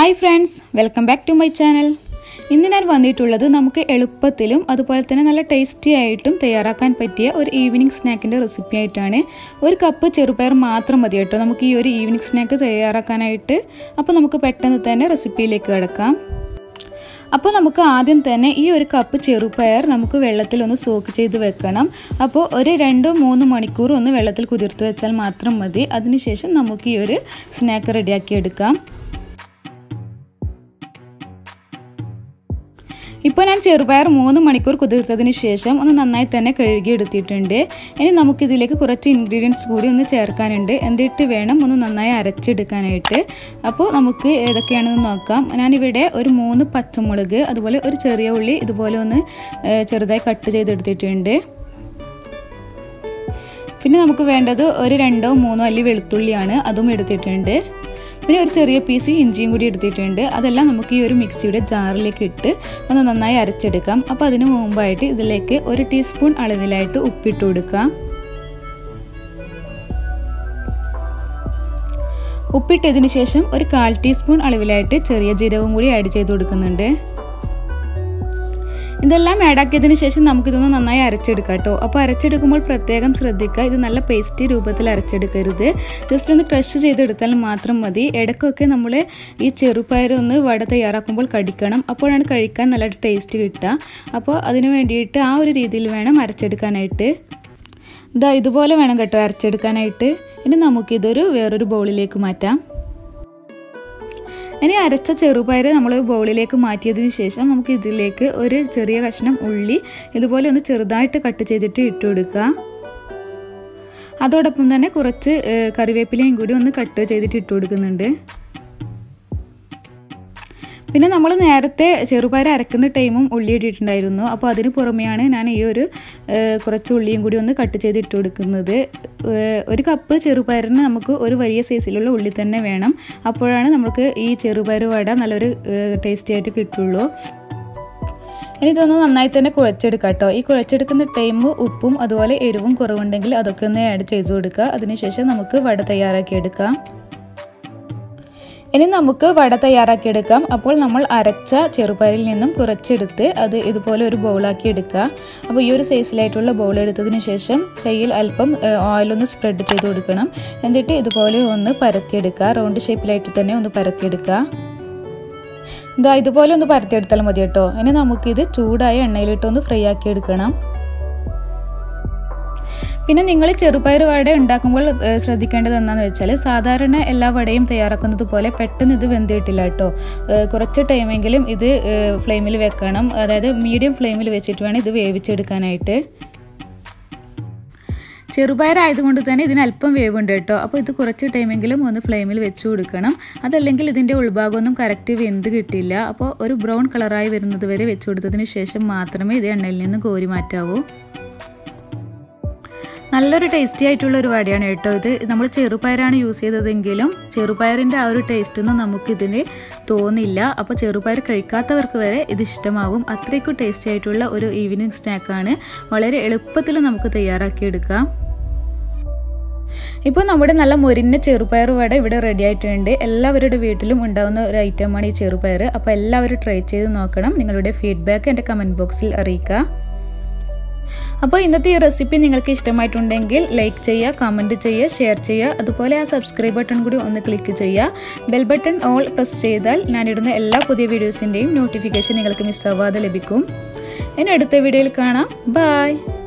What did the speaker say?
hi friends welcome back to my channel ഇന്ന് ഞാൻ വന്നിട്ടുള്ളത് നമുക്ക് എളുപ്പത്തിലും അതുപോലെ തന്നെ നല്ല ടേസ്റ്റി ആയിട്ടും തയ്യാറാക്കാൻ പറ്റിയ ഒരു ഈവനിങ് സ്നാക്കിൻ്റെ റെസിപ്പി ആയിട്ടാണ് ഒരു കപ്പ് ചെറുപയർ മാത്രം മതി കേട്ടോ നമുക്ക് ഈ ഒരു ഈവനിങ് സ്നാക്ക് തയ്യാറാക്കാനായിട്ട് അപ്പോൾ നമുക്ക് പെട്ടെന്ന് തന്നെ റെസിപ്പിയിലേക്ക് കിടക്കാം അപ്പോൾ നമുക്ക് ആദ്യം തന്നെ ഈ ഒരു കപ്പ് ചെറുപയർ നമുക്ക് വെള്ളത്തിൽ ഒന്ന് സോക്ക് ചെയ്ത് വെക്കണം അപ്പോൾ ഒരു രണ്ടോ മൂന്ന് മണിക്കൂർ ഒന്ന് വെള്ളത്തിൽ കുതിർത്ത് വെച്ചാൽ മാത്രം മതി അതിനുശേഷം നമുക്ക് ഈ ഒരു സ്നാക്ക് റെഡിയാക്കി എടുക്കാം ഇപ്പോൾ ഞാൻ ചെറുപയർ മൂന്ന് മണിക്കൂർ കുതിർത്തതിന് ശേഷം ഒന്ന് നന്നായി തന്നെ കഴുകി എടുത്തിട്ടുണ്ട് ഇനി നമുക്കിതിലേക്ക് കുറച്ച് ഇൻഗ്രീഡിയൻസ് കൂടി ഒന്ന് ചേർക്കാനുണ്ട് എന്നിട്ട് വേണം ഒന്ന് നന്നായി അരച്ചെടുക്കാനായിട്ട് അപ്പോൾ നമുക്ക് ഏതൊക്കെയാണെന്ന് നോക്കാം ഞാനിവിടെ ഒരു മൂന്ന് പച്ചമുളക് അതുപോലെ ഒരു ചെറിയ ഉള്ളി ഇതുപോലെ ഒന്ന് ചെറുതായി കട്ട് ചെയ്തെടുത്തിട്ടുണ്ട് പിന്നെ നമുക്ക് വേണ്ടത് ഒരു രണ്ടോ മൂന്നോ അല്ലി വെളുത്തുള്ളിയാണ് അതും എടുത്തിട്ടുണ്ട് പിന്നെ ഒരു ചെറിയ പീസ് ഇഞ്ചിയും കൂടി എടുത്തിട്ടുണ്ട് അതെല്ലാം നമുക്ക് ഈ ഒരു മിക്സിയുടെ ജാറിലേക്ക് ഇട്ട് ഒന്ന് നന്നായി അരച്ചെടുക്കാം അപ്പോൾ അതിന് മുമ്പായിട്ട് ഇതിലേക്ക് ഒരു ടീസ്പൂൺ അളവിലായിട്ട് ഉപ്പിട്ട് കൊടുക്കാം ഉപ്പിട്ടതിന് ശേഷം ഒരു കാൽ ടീസ്പൂൺ അളവിലായിട്ട് ചെറിയ ജീരകവും കൂടി ആഡ് ചെയ്ത് കൊടുക്കുന്നുണ്ട് ഇതെല്ലാം ആഡാക്കിയതിന് ശേഷം നമുക്കിതൊന്ന് നന്നായി അരച്ചെടുക്കാം കേട്ടോ അപ്പോൾ അരച്ചെടുക്കുമ്പോൾ പ്രത്യേകം ശ്രദ്ധിക്കുക ഇത് നല്ല പേസ്റ്റി രൂപത്തിൽ അരച്ചെടുക്കരുത് ജസ്റ്റ് ഒന്ന് ക്രഷ് ചെയ്തെടുത്താൽ മാത്രം മതി ഇടയ്ക്കൊക്കെ നമ്മൾ ഈ ചെറുപയർ ഒന്ന് വട തയ്യാറാക്കുമ്പോൾ കടിക്കണം അപ്പോഴാണ് കഴിക്കാൻ നല്ല ടേസ്റ്റ് കിട്ടുക അപ്പോൾ അതിന് വേണ്ടിയിട്ട് ആ ഒരു രീതിയിൽ വേണം അരച്ചെടുക്കാനായിട്ട് ഇതാ ഇതുപോലെ വേണം കേട്ടോ അരച്ചെടുക്കാനായിട്ട് ഇനി നമുക്കിതൊരു വേറൊരു ബൗളിലേക്ക് മാറ്റാം ഇനി അരച്ച ചെറുപയർ നമ്മൾ ബൗളിലേക്ക് മാറ്റിയതിന് ശേഷം നമുക്ക് ഇതിലേക്ക് ഒരു ചെറിയ കഷ്ണം ഉള്ളി ഇതുപോലെ ഒന്ന് ചെറുതായിട്ട് കട്ട് ചെയ്തിട്ട് ഇട്ട് കൊടുക്കുക അതോടൊപ്പം തന്നെ കുറച്ച് കറിവേപ്പിലയും കൂടി ഒന്ന് കട്ട് ചെയ്തിട്ട് ഇട്ട് കൊടുക്കുന്നുണ്ട് പിന്നെ നമ്മൾ നേരത്തെ ചെറുപയർ അരക്കുന്ന ടൈമും ഉള്ളി ഇട്ടിട്ടുണ്ടായിരുന്നു അപ്പോൾ അതിന് പുറമെയാണ് ഞാൻ ഈ ഒരു കുറച്ച് ഉള്ളിയും കൂടി ഒന്ന് കട്ട് ചെയ്ത് ഇട്ട് കൊടുക്കുന്നത് ഒരു കപ്പ് ചെറുപയറിന് നമുക്ക് ഒരു വലിയ സൈസിലുള്ള ഉള്ളി തന്നെ വേണം അപ്പോഴാണ് നമുക്ക് ഈ ചെറുപയർ വട നല്ലൊരു ടേസ്റ്റി ആയിട്ട് കിട്ടുള്ളൂ ഇനി ഇതൊന്ന് നന്നായി തന്നെ കുഴച്ചെടുക്കാം കേട്ടോ ഈ കുഴച്ചെടുക്കുന്ന ടൈം ഉപ്പും അതുപോലെ എരിവും കുറവുണ്ടെങ്കിൽ അതൊക്കെ ഒന്ന് ആഡ് ചെയ്ത് കൊടുക്കുക അതിനുശേഷം നമുക്ക് വട തയ്യാറാക്കി എടുക്കാം ഇനി നമുക്ക് വട തയ്യാറാക്കിയെടുക്കാം അപ്പോൾ നമ്മൾ അരച്ച ചെറുപയറിൽ നിന്നും കുറച്ചെടുത്ത് അത് ഇതുപോലെ ഒരു ബൗളാക്കി എടുക്കുക അപ്പോൾ ഈ ഒരു സൈസിലായിട്ടുള്ള ബൗൾ എടുത്തതിന് ശേഷം കയ്യിൽ അല്പം ഓയിലൊന്ന് സ്പ്രെഡ് ചെയ്ത് കൊടുക്കണം എന്നിട്ട് ഇതുപോലെ ഒന്ന് പരത്തിയെടുക്കുക റൗണ്ട് ഷേപ്പിലായിട്ട് തന്നെ ഒന്ന് പരത്തിയെടുക്കുക ഇതാ ഇതുപോലെ ഒന്ന് പരത്തിയെടുത്താൽ മതി കേട്ടോ ഇനി നമുക്കിത് ചൂടായ എണ്ണയിലിട്ടൊന്ന് ഫ്രൈ ആക്കി എടുക്കണം പിന്നെ നിങ്ങൾ ചെറുപയർ വട ഉണ്ടാക്കുമ്പോൾ ശ്രദ്ധിക്കേണ്ടത് എന്താണെന്ന് വെച്ചാൽ സാധാരണ എല്ലാ വടയും തയ്യാറാക്കുന്നത് പോലെ പെട്ടെന്ന് ഇത് വെന്തിട്ടില്ല കേട്ടോ കുറച്ച് ടൈമെങ്കിലും ഇത് ഫ്ലെയിമിൽ വെക്കണം അതായത് മീഡിയം ഫ്ലെയിമിൽ വെച്ചിട്ട് വേണം ഇത് വേവിച്ചെടുക്കാനായിട്ട് ചെറുപയറായതുകൊണ്ട് തന്നെ ഇതിന് അല്പം വേവുണ്ട് കേട്ടോ അപ്പോൾ ഇത് കുറച്ച് ടൈമെങ്കിലും ഒന്ന് ഫ്ലെയിമിൽ വെച്ച് കൊടുക്കണം അതല്ലെങ്കിൽ ഇതിൻ്റെ ഉൾഭാഗമൊന്നും കറക്റ്റ് വെന്ത് കിട്ടില്ല അപ്പോൾ ഒരു ബ്രൗൺ കളറായി വരുന്നത് വരെ വെച്ച് കൊടുത്തതിന് ശേഷം മാത്രമേ ഇത് എണ്ണയിൽ നിന്ന് കോരി മാറ്റാവൂ നല്ലൊരു ടേസ്റ്റി ആയിട്ടുള്ള ഒരു വടയാണ് കേട്ടോ ഇത് നമ്മൾ ചെറുപയറാണ് യൂസ് ചെയ്തതെങ്കിലും ചെറുപയറിൻ്റെ ആ ഒരു ടേസ്റ്റൊന്നും നമുക്കിതിന് തോന്നില്ല അപ്പോൾ ചെറുപയർ കഴിക്കാത്തവർക്ക് വരെ ഇത് ഇഷ്ടമാകും അത്രയ്ക്കും ടേസ്റ്റി ആയിട്ടുള്ള ഒരു ഈവനിങ് സ്നാക്കാണ് വളരെ എളുപ്പത്തിൽ നമുക്ക് തയ്യാറാക്കിയെടുക്കാം ഇപ്പോൾ നമ്മുടെ നല്ല മുരിഞ്ഞ ചെറുപയർ വട ഇവിടെ റെഡി ആയിട്ടുണ്ട് എല്ലാവരുടെ വീട്ടിലും ഉണ്ടാകുന്ന ഒരു ഐറ്റമാണ് ഈ ചെറുപയർ അപ്പോൾ എല്ലാവരും ട്രൈ ചെയ്ത് നോക്കണം നിങ്ങളുടെ ഫീഡ്ബാക്ക് എൻ്റെ കമൻറ്റ് ബോക്സിൽ അറിയിക്കുക അപ്പോൾ ഇന്നത്തെ ഈ റെസിപ്പി നിങ്ങൾക്ക് ഇഷ്ടമായിട്ടുണ്ടെങ്കിൽ ലൈക്ക് ചെയ്യുക കമൻറ്റ് ചെയ്യുക ഷെയർ ചെയ്യുക അതുപോലെ ആ സബ്സ്ക്രൈബ് ബട്ടൺ കൂടി ഒന്ന് ക്ലിക്ക് ചെയ്യുക ബെൽ ബട്ടൺ ഓൾ പ്രസ് ചെയ്താൽ ഞാനിടുന്ന എല്ലാ പുതിയ വീഡിയോസിൻ്റെയും നോട്ടിഫിക്കേഷൻ നിങ്ങൾക്ക് മിസ്സാവാതെ ലഭിക്കും ഇനി അടുത്ത വീഡിയോയിൽ കാണാം ബായ്